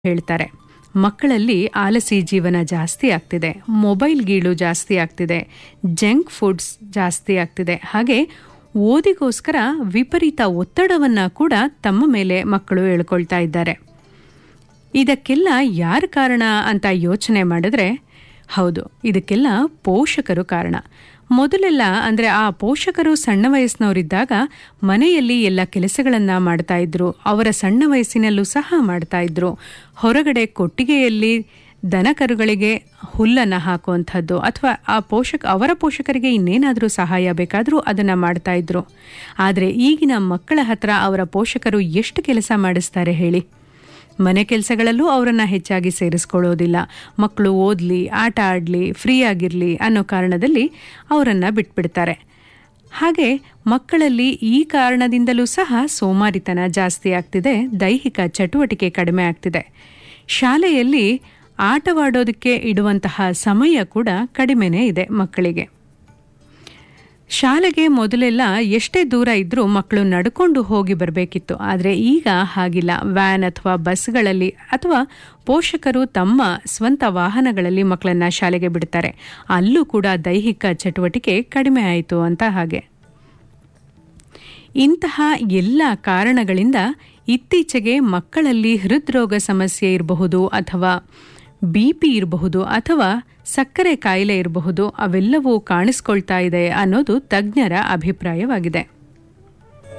ಹೇಳ್ತಾರೆ ಮಕ್ಕಳಲ್ಲಿ ಆಲಸಿ ಜೀವನ ಜಾಸ್ತಿ ಆಗ್ತಿದೆ ಮೊಬೈಲ್ ಗೀಳು ಜಾಸ್ತಿ ಆಗ್ತಿದೆ ಜಂಕ್ ಫುಡ್ಸ್ ಜಾಸ್ತಿ ಆಗ್ತಿದೆ ಹಾಗೆ ಓದಿಗೋಸ್ಕರ ವಿಪರೀತ ಒತ್ತಡವನ್ನು ಕೂಡ ತಮ್ಮ ಮೇಲೆ ಮಕ್ಕಳು ಎಳ್ಕೊಳ್ತಾ ಇದ್ದಾರೆ ಇದಕ್ಕೆಲ್ಲ ಯಾರು ಕಾರಣ ಅಂತ ಯೋಚನೆ ಮಾಡಿದ್ರೆ ಹೌದು ಇದಕ್ಕೆಲ್ಲ ಪೋಷಕರು ಕಾರಣ ಮೊದಲೆಲ್ಲ ಅಂದರೆ ಆ ಪೋಷಕರು ಸಣ್ಣ ವಯಸ್ಸಿನವರಿದ್ದಾಗ ಮನೆಯಲ್ಲಿ ಎಲ್ಲ ಕೆಲಸಗಳನ್ನು ಮಾಡ್ತಾ ಇದ್ರು ಅವರ ಸಣ್ಣ ವಯಸ್ಸಿನಲ್ಲೂ ಸಹ ಮಾಡ್ತಾ ಇದ್ರು ಹೊರಗಡೆ ಕೊಟ್ಟಿಗೆಯಲ್ಲಿ ದನ ಕರುಗಳಿಗೆ ಹುಲ್ಲನ್ನು ಹಾಕುವಂಥದ್ದು ಅಥವಾ ಆ ಪೋಷಕ ಅವರ ಪೋಷಕರಿಗೆ ಇನ್ನೇನಾದರೂ ಸಹಾಯ ಬೇಕಾದರೂ ಅದನ್ನು ಮಾಡ್ತಾ ಇದ್ರು ಆದರೆ ಈಗಿನ ಮಕ್ಕಳ ಹತ್ರ ಅವರ ಪೋಷಕರು ಎಷ್ಟು ಕೆಲಸ ಮಾಡಿಸ್ತಾರೆ ಹೇಳಿ ಮನೆ ಕೆಲಸಗಳಲ್ಲೂ ಅವರನ್ನು ಹೆಚ್ಚಾಗಿ ಸೇರಿಸ್ಕೊಳ್ಳೋದಿಲ್ಲ ಮಕ್ಕಳು ಓದಲಿ ಆಟ ಆಡಲಿ ಫ್ರೀ ಆಗಿರಲಿ ಅನ್ನೋ ಕಾರಣದಲ್ಲಿ ಅವರನ್ನು ಬಿಟ್ಬಿಡ್ತಾರೆ ಹಾಗೆ ಮಕ್ಕಳಲ್ಲಿ ಈ ಕಾರಣದಿಂದಲೂ ಸಹ ಸೋಮಾರಿತನ ಜಾಸ್ತಿ ಆಗ್ತಿದೆ ದೈಹಿಕ ಚಟುವಟಿಕೆ ಕಡಿಮೆ ಆಗ್ತಿದೆ ಶಾಲೆಯಲ್ಲಿ ಆಟವಾಡೋದಕ್ಕೆ ಇಡುವಂತಹ ಸಮಯ ಕೂಡ ಕಡಿಮೆನೇ ಇದೆ ಮಕ್ಕಳಿಗೆ ಶಾಲೆಗೆ ಮೊದಲೆಲ್ಲ ಎಷ್ಟೇ ದೂರ ಇದ್ರೂ ಮಕ್ಕಳು ನಡ್ಕೊಂಡು ಹೋಗಿ ಬರಬೇಕಿತ್ತು ಆದರೆ ಈಗ ಹಾಗಿಲ್ಲ ವ್ಯಾನ್ ಅಥವಾ ಬಸ್ಗಳಲ್ಲಿ ಅಥವಾ ಪೋಷಕರು ತಮ್ಮ ಸ್ವಂತ ವಾಹನಗಳಲ್ಲಿ ಮಕ್ಕಳನ್ನ ಶಾಲೆಗೆ ಬಿಡ್ತಾರೆ ಅಲ್ಲೂ ಕೂಡ ದೈಹಿಕ ಚಟುವಟಿಕೆ ಕಡಿಮೆ ಆಯಿತು ಅಂತ ಹಾಗೆ ಇಂತಹ ಎಲ್ಲ ಕಾರಣಗಳಿಂದ ಇತ್ತೀಚೆಗೆ ಮಕ್ಕಳಲ್ಲಿ ಹೃದ್ರೋಗ ಸಮಸ್ಯೆ ಇರಬಹುದು ಅಥವಾ ಬಿ ಪಿ ಇರಬಹುದು ಅಥವಾ ಸಕ್ಕರೆ ಕಾಯಿಲೆ ಇರಬಹುದು ಅವೆಲ್ಲವೂ ಕಾಣಿಸ್ಕೊಳ್ತಾ ಇದೆ ಅನ್ನೋದು ತಜ್ಞರ ಅಭಿಪ್ರಾಯವಾಗಿದೆ